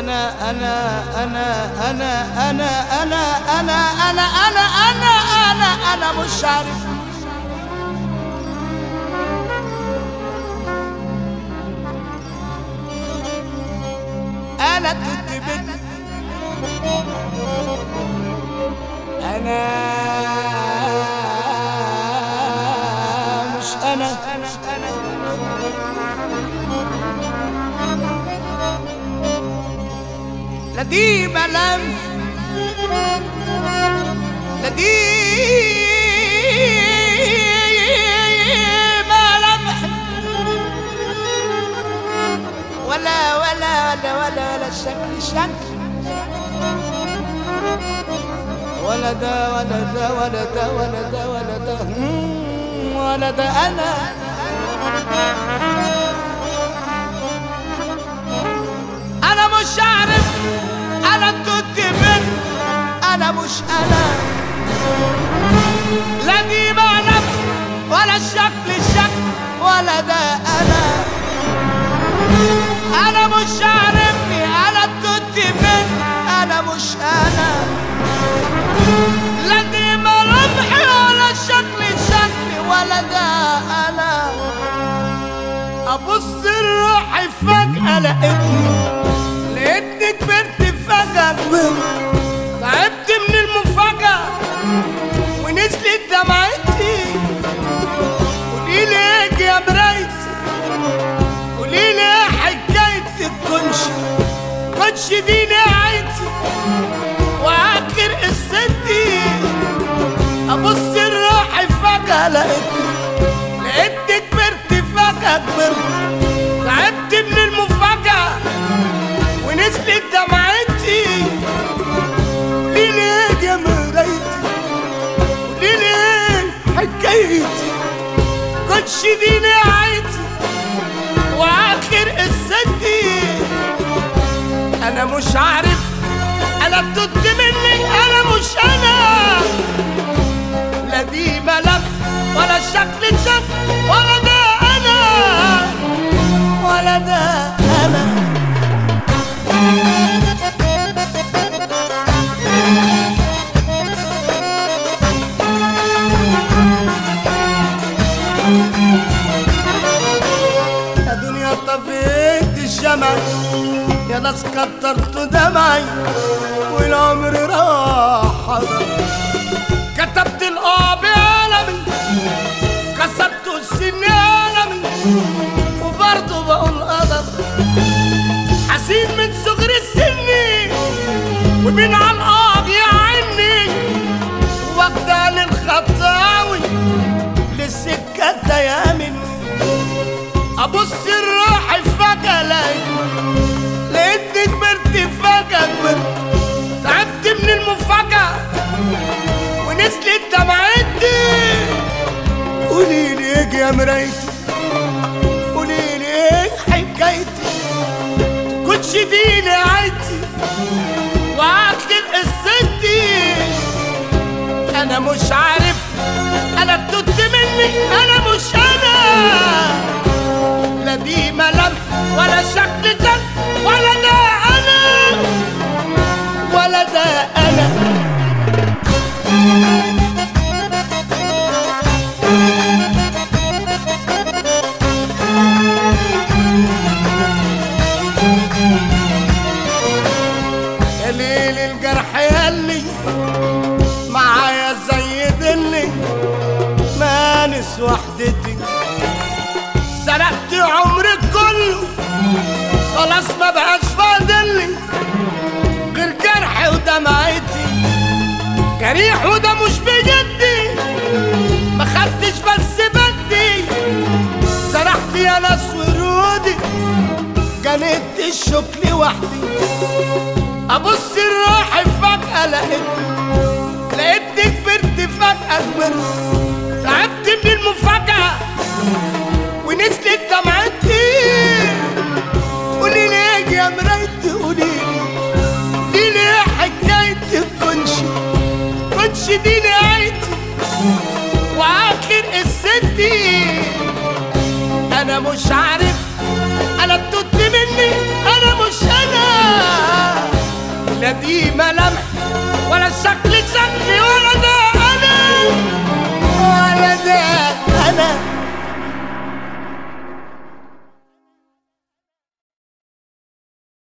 انا انا انا انا انا انا انا انا انا انا انا انا مش عارف انا كنت بنت انا مش انا لا دي ملامح لا دي ملامح ولا ولا ولا ولا ولا شكل شكل ولا ده ولا ده ولا ده ولا ده ولا ده مم، ولا ده انا انا مش عارف انا كنت من انا مش انا لا دي معنى ولا الشكل شكل ولا ده انا انا مش عارفني انا كنت من انا مش انا لا دي ملامحي ولا الشكل شكلي ولا ده انا ابص لروحي فجأة لقيتني لقيتني كبرت فجأة تعبت من المفاجأة ونزلت دمعتي قولي لي ايه يا مرايتي قولي لي ايه حكاية الكنش كنش دي نهايتي واخر قصتي ابص لروحي فجأة لقيتني لقيتني كبرت فجأة كبرت تعبت من المفاجأة ونزلت دمعتي قولي لي ايه يا مرايتي قولي لي ايه حكايتي كنتش دي نهايتي واخر قصتي انا مش عارف انا بتد مني انا مش انا لا دي ملف ولا شكل شكل ولا ده انا ولا ده انا يا دنيا طفيت الشمع يا ناس كترت دمعي والعمر راح حضر كتبت الآه بقلمي كسرت السن قلمي وبرضه بقول قدر حزين من صغر السن ومن على الآه يعني واخدة للخطاوي للسكة تيامن ابص لروحي فجأة لقيت لقيتني كبرت فجأة كبرت تعبت من المفاجأة ونزلت دمعتي قولي لي ايه يا مرايتي قولي لي ايه حكايتي كنتش دي نهايتي واخر قصتي انا مش عارف انا بتد مني انا مش انا لا دي ملامح ولا شكل شكل ولا ده انا ولا ده انا يا ليل الجرح ياللي معايا زي دلي مانس وحدتي سرقت عمري كله خلاص ما بقاش فاضلي غير جرحي ودمعتي جريح وده مش بجدي ما خدتش بس بدي سرحت يا ناس ورودي جنيت الشوك لوحدي ابص لروحي فجأة لقيتني لقيتني كبرت فجأة كبرت تعبت من المفاجأة ونزلت دمعتي قولي لي ايه يا مرايتي قولي لي قولي لي ايه حكاية الكنش كنش دي نهايتي واخر قصتي انا مش عارف انا بتد مني انا مش انا لا دي ملامح ولا الشكل شكل